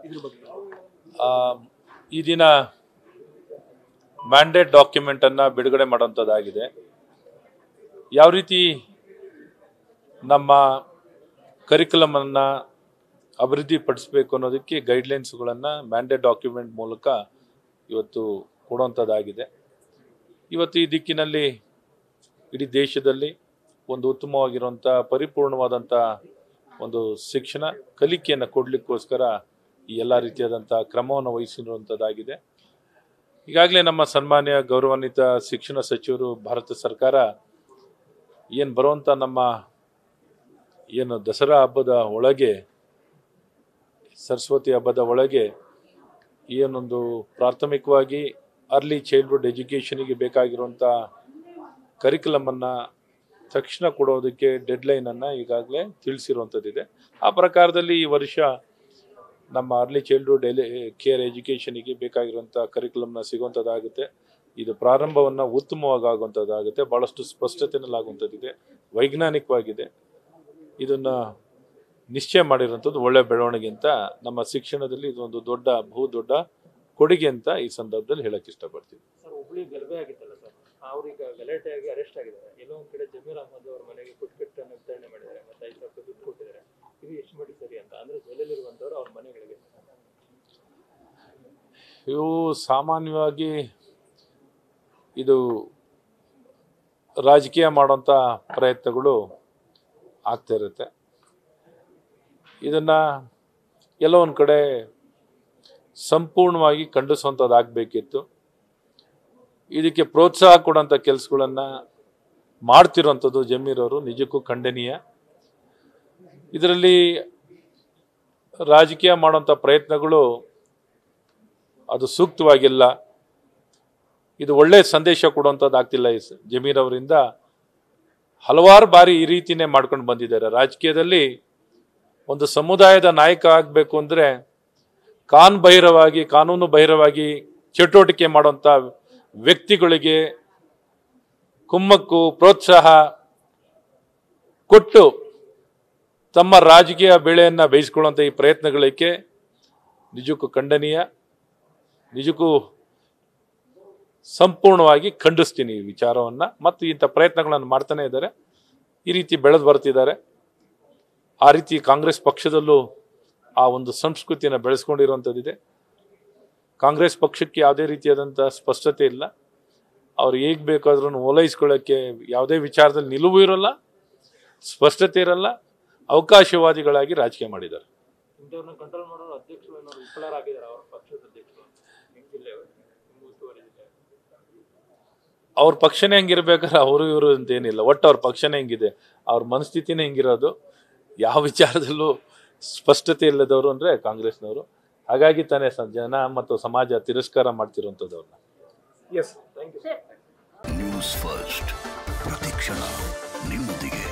ಇದ್ರ ಬಗ್ಗೆ ಆ, ಈ ದಿನ ಮ್ಯಾಂಡೇಟ್ ಡಾಕ್ಯುಮೆಂಟನ್ನು ಬಿಡುಗಡೆ ಮಾಡುವಂಥದ್ದಾಗಿದೆ ಯಾವ ರೀತಿ ನಮ್ಮ ಕರಿಕ್ಯುಲಮನ್ನು ಅಭಿವೃದ್ಧಿಪಡಿಸಬೇಕು ಅನ್ನೋದಕ್ಕೆ ಗೈಡ್ಲೈನ್ಸ್ಗಳನ್ನು ಮ್ಯಾಂಡೇಟ್ ಡಾಕ್ಯುಮೆಂಟ್ ಮೂಲಕ ಇವತ್ತು ಕೊಡುವಂಥದ್ದಾಗಿದೆ ಇವತ್ತು ಈ ದಿಕ್ಕಿನಲ್ಲಿ ಇಡೀ ದೇಶದಲ್ಲಿ ಒಂದು ಉತ್ತಮವಾಗಿರುವಂಥ ಪರಿಪೂರ್ಣವಾದಂಥ ಒಂದು ಶಿಕ್ಷಣ ಕಲಿಕೆಯನ್ನು ಕೊಡಲಿಕ್ಕೋಸ್ಕರ ಈ ಎಲ್ಲ ರೀತಿಯಾದಂಥ ಕ್ರಮವನ್ನು ವಹಿಸಿರುವಂಥದ್ದಾಗಿದೆ ಈಗಾಗಲೇ ನಮ್ಮ ಸನ್ಮಾನ್ಯ ಗೌರವಾನ್ವಿತ ಶಿಕ್ಷಣ ಸಚಿವರು ಭಾರತ ಸರ್ಕಾರ ಏನು ಬರುವಂಥ ನಮ್ಮ ಏನು ದಸರಾ ಹಬ್ಬದ ಒಳಗೆ ಸರಸ್ವತಿ ಹಬ್ಬದ ಒಳಗೆ ಏನೊಂದು ಪ್ರಾಥಮಿಕವಾಗಿ ಅರ್ಲಿ ಚೈಲ್ಡ್ಹುಡ್ ಎಜುಕೇಷನಿಗೆ ಬೇಕಾಗಿರುವಂಥ ಕರಿಕ್ಯುಲಮನ್ನು ತಕ್ಷಣ ಕೊಡೋದಕ್ಕೆ ಡೆಡ್ಲೈನನ್ನು ಈಗಾಗಲೇ ತಿಳಿಸಿರುವಂಥದ್ದಿದೆ ಆ ಪ್ರಕಾರದಲ್ಲಿ ಈ ವರ್ಷ ನಮ್ಮ ಅರ್ಲಿ ಚೈಲ್ಡ್ಹುಡ್ ಎಲಿ ಕೇರ್ ಎಜುಕೇಷನಿಗೆ ಬೇಕಾಗಿರುವಂಥ ಕರಿಕ್ಯುಲಮ್ನ ಸಿಗುವಂಥದ್ದಾಗುತ್ತೆ ಇದು ಪ್ರಾರಂಭವನ್ನು ಉತ್ತಮವಾಗಿ ಆಗುವಂಥದ್ದಾಗುತ್ತೆ ಭಾಳಷ್ಟು ಸ್ಪಷ್ಟತೆಯಲ್ಲಿ ಆಗುವಂಥದ್ದಿದೆ ವೈಜ್ಞಾನಿಕವಾಗಿದೆ ಇದನ್ನು ನಿಶ್ಚಯ ಮಾಡಿರುವಂಥದ್ದು ಒಳ್ಳೆಯ ಬೆಳವಣಿಗೆ ಅಂತ ನಮ್ಮ ಶಿಕ್ಷಣದಲ್ಲಿ ಇದೊಂದು ದೊಡ್ಡ ಬಹು ದೊಡ್ಡ ಕೊಡುಗೆ ಅಂತ ಈ ಸಂದರ್ಭದಲ್ಲಿ ಹೇಳಕ್ಕೆ ಇಷ್ಟಪಡ್ತೀನಿ ಸರ್ ಹುಬ್ಳಿ ಗಲಭೆ ಆಗಿತ್ತಲ್ಲ ಸರ್ ಅವ್ರೀಗ ಗಲಾಟೆಯಾಗಿ ಅರೆಸ್ಟ್ ಆಗಿದ್ದಾರೆ ಎಲ್ಲೋ ಒಂದ್ ಕಡೆ ಜಮೀರ್ ಅಹಮದ್ ಅವ್ರ ಮನೆಗೆ ಕುಟ್ಕಟ್ಟನ್ನು ವಿತರಣೆ ಮಾಡಿದ್ದಾರೆ ಮತ್ತೆ ಐದು ಸಾವಿರ ರೂಪಾಯಿ ದುಡ್ಡು ಕೊಟ್ಟಿದ್ದಾರೆ ಇದು ಎಷ್ಟು ಮಟ್ಟಿಗೆ ಸರಿ ಅಂತ ಅಂದ್ರೆ ಜೈಲಲ್ಲಿರುವಂತವ್ರು ಅವ್ರ ಮನೆಗಳಿಗೆ ಇವು ಸಾಮಾನ್ಯವಾಗಿ ಇದು ರಾಜಕೀಯ ಮಾಡುವಂಥ ಪ್ರಯತ್ನಗಳು ಆಗ್ತಾ ಇರುತ್ತೆ ಇದನ್ನು ಎಲ್ಲೋ ಒಂದು ಕಡೆ ಸಂಪೂರ್ಣವಾಗಿ ಖಂಡಿಸುವಂಥದ್ದಾಗಬೇಕಿತ್ತು ಇದಕ್ಕೆ ಪ್ರೋತ್ಸಾಹ ಕೊಡೋಂಥ ಕೆಲಸಗಳನ್ನು ಮಾಡ್ತಿರೋಂಥದ್ದು ಜಮೀರವರು ನಿಜಕ್ಕೂ ಖಂಡನೀಯ ಇದರಲ್ಲಿ ರಾಜಕೀಯ ಮಾಡುವಂಥ ಪ್ರಯತ್ನಗಳು ಅದು ಸೂಕ್ತವಾಗಿಲ್ಲ ಇದು ಒಳ್ಳೆಯ ಸಂದೇಶ ಕೊಡುವಂಥದ್ದು ಆಗ್ತಿಲ್ಲ ಈ ಸ- ಜಮೀರ್ ಅವರಿಂದ ಹಲವಾರು ಬಾರಿ ಈ ರೀತಿನೇ ಮಾಡ್ಕೊಂಡು ಬಂದಿದ್ದಾರೆ ರಾಜಕೀಯದಲ್ಲಿ ಒಂದು ಸಮುದಾಯದ ನಾಯಕ ಆಗಬೇಕು ಅಂದರೆ ಕಾನ್ ಬಹಿರವಾಗಿ ಕಾನೂನು ಬಹಿರವಾಗಿ ಚಟುವಟಿಕೆ ಮಾಡುವಂಥ ವ್ಯಕ್ತಿಗಳಿಗೆ ಕುಮ್ಮಕ್ಕು ಪ್ರೋತ್ಸಾಹ ಕೊಟ್ಟು ತಮ್ಮ ರಾಜಕೀಯ ಬೆಳೆಯನ್ನು ಬೇಯಿಸ್ಕೊಳ್ಳುವಂಥ ಈ ಪ್ರಯತ್ನಗಳಿಗೆ ನಿಜಕ್ಕೂ ಖಂಡನೀಯ ನಿಜಕ್ಕೂ ಸಂಪೂರ್ಣವಾಗಿ ಖಂಡಿಸ್ತೀನಿ ಈ ವಿಚಾರವನ್ನು ಮತ್ತು ಇಂಥ ಪ್ರಯತ್ನಗಳನ್ನು ಮಾಡ್ತಾನೆ ಇದ್ದಾರೆ ಈ ರೀತಿ ಬೆಳೆದು ಬರ್ತಿದ್ದಾರೆ ಆ ರೀತಿ ಕಾಂಗ್ರೆಸ್ ಪಕ್ಷದಲ್ಲೂ ಆ ಒಂದು ಸಂಸ್ಕೃತಿಯನ್ನು ಬೆಳೆಸ್ಕೊಂಡಿರುವಂಥದ್ದಿದೆ ಕಾಂಗ್ರೆಸ್ ಪಕ್ಷಕ್ಕೆ ಯಾವುದೇ ರೀತಿಯಾದಂಥ ಸ್ಪಷ್ಟತೆ ಇಲ್ಲ ಅವ್ರು ಹೇಗೆ ಬೇಕಾದ್ರೂ ಓಲೈಸ್ಕೊಳ್ಳೋಕ್ಕೆ ಯಾವುದೇ ವಿಚಾರದಲ್ಲಿ ನಿಲುವು ಇರೋಲ್ಲ ಸ್ಪಷ್ಟತೆ ಇರಲ್ಲ ಅವಕಾಶವಾದಿಗಳಾಗಿ ರಾಜಕೀಯ ಮಾಡಿದ್ದಾರೆ ಇಂಥವ್ರನ್ನ ಕಂಟ್ರೋಲ್ ಮಾಡೋರು ಅಧ್ಯಕ್ಷರು ಏನಾದ್ರು ವಿಫಲರಾಗಿದ್ದಾರೆ ಅವ್ರ ಪಕ್ಷದ ಅಧ್ಯಕ್ಷರು ನಿಮ್ ಜಿಲ್ಲೆ ನಿಮ್ಮ ಉಸ್ತುವಾರಿ ಜಿಲ್ಲೆ ಅವ್ರ ಪಕ್ಷನೇ ಹೆಂಗಿರ್ಬೇಕಾದ್ರೆ ಅವರು ಇವರು ಅಂತ ಏನಿಲ್ಲ ಒಟ್ಟು ಅವ್ರ ಪಕ್ಷನೇ ಹೆಂಗಿದೆ ಅವ್ರ ಮನಸ್ಥಿತಿನೇ ಹೆಂಗಿರೋದು ಯಾವ ವಿಚಾರದಲ್ಲೂ ಸ್ಪಷ್ಟತೆ ಇಲ್ಲದವರು ಅಂದರೆ ಕಾಂಗ್ರೆಸ್ನವರು ಹಾಗಾಗಿ ತಾನೇ ಸ- ಜನ ಮತ್ತು ಸಮಾಜ ತಿರಸ್ಕಾರ ಮಾಡ್ತಿರುವಂಥದ್ದವ್ರನ್ನ ಎಸ್ ಥ್ಯಾಂಕ್ ಯು ನ್ಯೂಸ್ ಫಸ್ಟ್ ಪ್ರತಿಕ್ಷಣ ನಿಮ್ಮೊಂದಿಗೆ